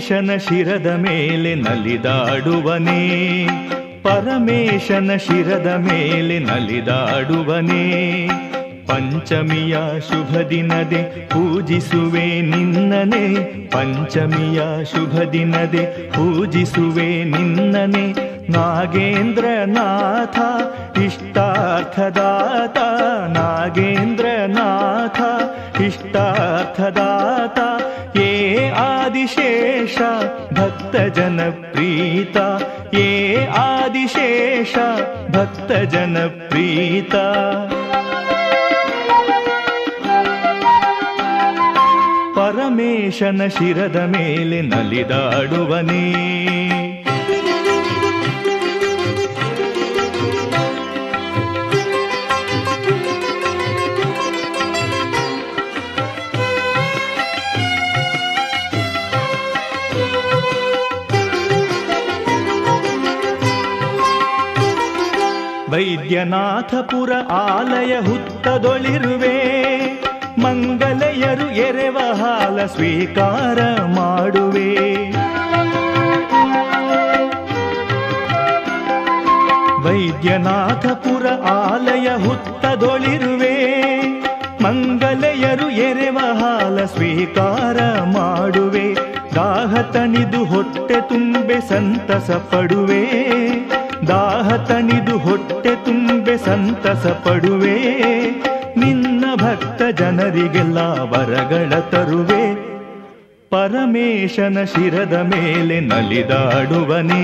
ಪರಮೇಶನ ಶಿರದ ಮೇಲೆ ನಲಿದಾಡುವನೇ ಪರಮೇಶನ ಶಿರದ ಮೇಲೆ ನಲಿದಾಡುವನೇ ಪಂಚಮಿಯ ಶುಭ ದಿನದೆ ಪೂಜಿಸುವೆ ನಿನ್ನನೆ ಪಂಚಮಿಯ ಶುಭ ದಿನದೆ ಪೂಜಿಸುವೆ ನಿನ್ನನೆ ನಾಗೇಂದ್ರನಾಥ ಇಷ್ಟಾರ್ಥದಾತ ನಾಗೇಂದ್ರನಾಥ ಇಷ್ಟಾರ್ಥದಾತ ಏ ಆದಿಶೇಷ ಭಕ್ತ ಜನಪ್ರೀತ ಏ ಆದಿಶೇಷ ಭಕ್ತ ಜನಪ್ರೀತ ಪರಮೇಶನ ಶಿರದ ಮೇಲೆ ನಲಿದಾಡುವನೇ ವೈದ್ಯನಾಥಪುರ ಆಲಯ ಹುತ್ತದೊಳಿರುವೆ ಮಂಗಲೆಯರು ಎರೆವ ಹಾಲ ಸ್ವೀಕಾರ ಮಾಡುವೆ ವೈದ್ಯನಾಥಪುರ ಆಲಯ ಹುತ್ತದೊಳಿರುವೆ ಮಂಗಲೆಯರು ಎರೆವ ಹಾಲ ಸ್ವೀಕಾರ ಮಾಡುವೆ ದಾಹ ತಣಿದು ಹೊಟ್ಟೆ ತುಂಬೆ ಸಂತಸ ಪಡುವೆ ದಾಹ ತಣಿದು ಹೊಟ್ಟೆ ತುಂಬೆ ಸಂತಸ ಪಡುವೆ ನಿನ್ನ ಭಕ್ತ ಜನರಿಗೆಲ್ಲ ವರಗಳ ತರುವೆ ಪರಮೇಶನ ಶಿರದ ಮೇಲೆ ನಲಿದಾಡುವನೇ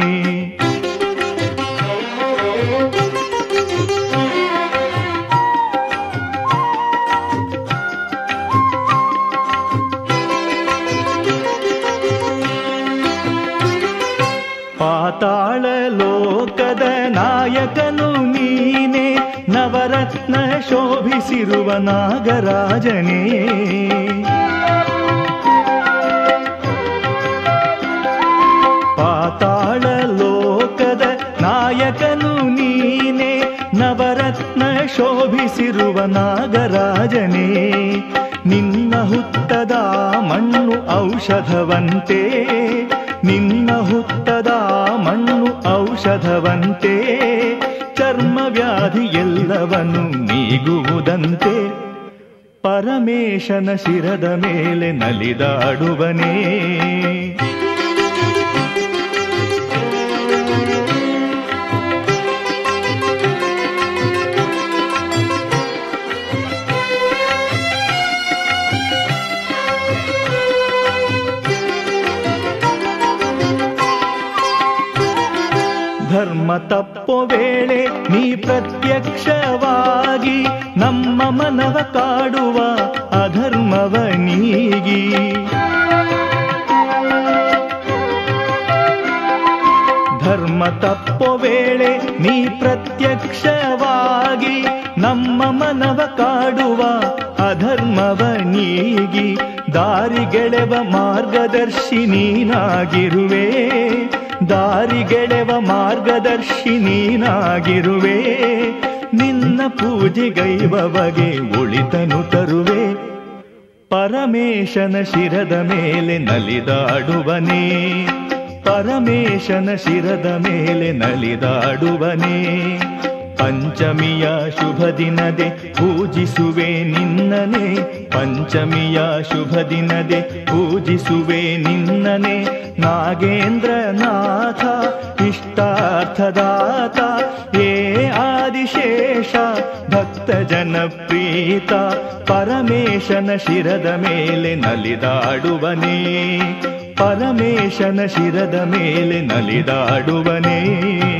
ಪಾತಾಳ ಲೋಕದ ನಾಯಕನು ನೀನೆ ನವರತ್ನ ಶೋಭಿಸಿರುವ ನಾಗರಾಜನೇ ಪಾತಾಳ ಲೋಕದ ನಾಯಕನು ನೀನೆ ನವರತ್ನ ಶೋಭಿಸಿರುವ ನಾಗರಾಜನೇ ನಿನ್ನ ಹುತ್ತದ ಮಣ್ಣು ಔಷಧವಂತೆ ನಿನ್ನ ಹುತ್ತದ ಮಣ್ಣು ಔಷಧವಂತೆ ಚರ್ಮ ವ್ಯಾಧಿ ಎಲ್ಲವನು ನೀಗುವುದಂತೆ ಪರಮೇಶನ ಶಿರದ ಮೇಲೆ ನಲಿದಾಡುವನೇ ಧರ್ಮ ತಪ್ಪೋ ವೇಳೆ ನೀ ಪ್ರತ್ಯಕ್ಷವಾಗಿ ನಮ್ಮ ಮನವ ಕಾಡುವ ಅಧರ್ಮವ ನೀಗಿ ಧರ್ಮ ತಪ್ಪೋ ವೇಳೆ ನೀ ಪ್ರತ್ಯಕ್ಷವಾಗಿ ನಮ್ಮ ಮನವ ಕಾಡುವ ಅಧರ್ಮವ ನೀಗಿ ದಾರಿಗೆಳೆವ ಮಾರ್ಗದರ್ಶಿ ನೀನಾಗಿರುವೆ ದಾರಿಗೆಳೆವ ಮಾರ್ಗದರ್ಶಿ ನೀನಾಗಿರುವೆ ನಿನ್ನ ಪೂಜೆಗೈವವಗೆ ಒಳಿತನು ತರುವೆ ಪರಮೇಶನ ಶಿರದ ಮೇಲೆ ನಲಿದಾಡುವನೇ ಪರಮೇಶನ ಶಿರದ ಮೇಲೆ ನಲಿದಾಡುವನೇ ಪಂಚಮಿಯ ಶುಭ ದಿನದೆ ಪೂಜಿಸುವೆ ನಿನ್ನನೆ ಪಂಚಮಿಯ ಶುಭ ದಿನದೆ ಪೂಜಿಸುವೆ ನಿನ್ನನೆ ನಾಗೇಂದ್ರನಾಥ ಇಷ್ಟಾರ್ಥದಾತ ಏ ಆದಿಶೇಷ ಭಕ್ತ ಜನಪ್ರೀತ ಪರಮೇಶನ ಶಿರದ ಮೇಲೆ ನಲಿದಾಡುವನೇ ಪರಮೇಶನ ಶಿರದ ಮೇಲೆ ನಲಿದಾಡುವನೇ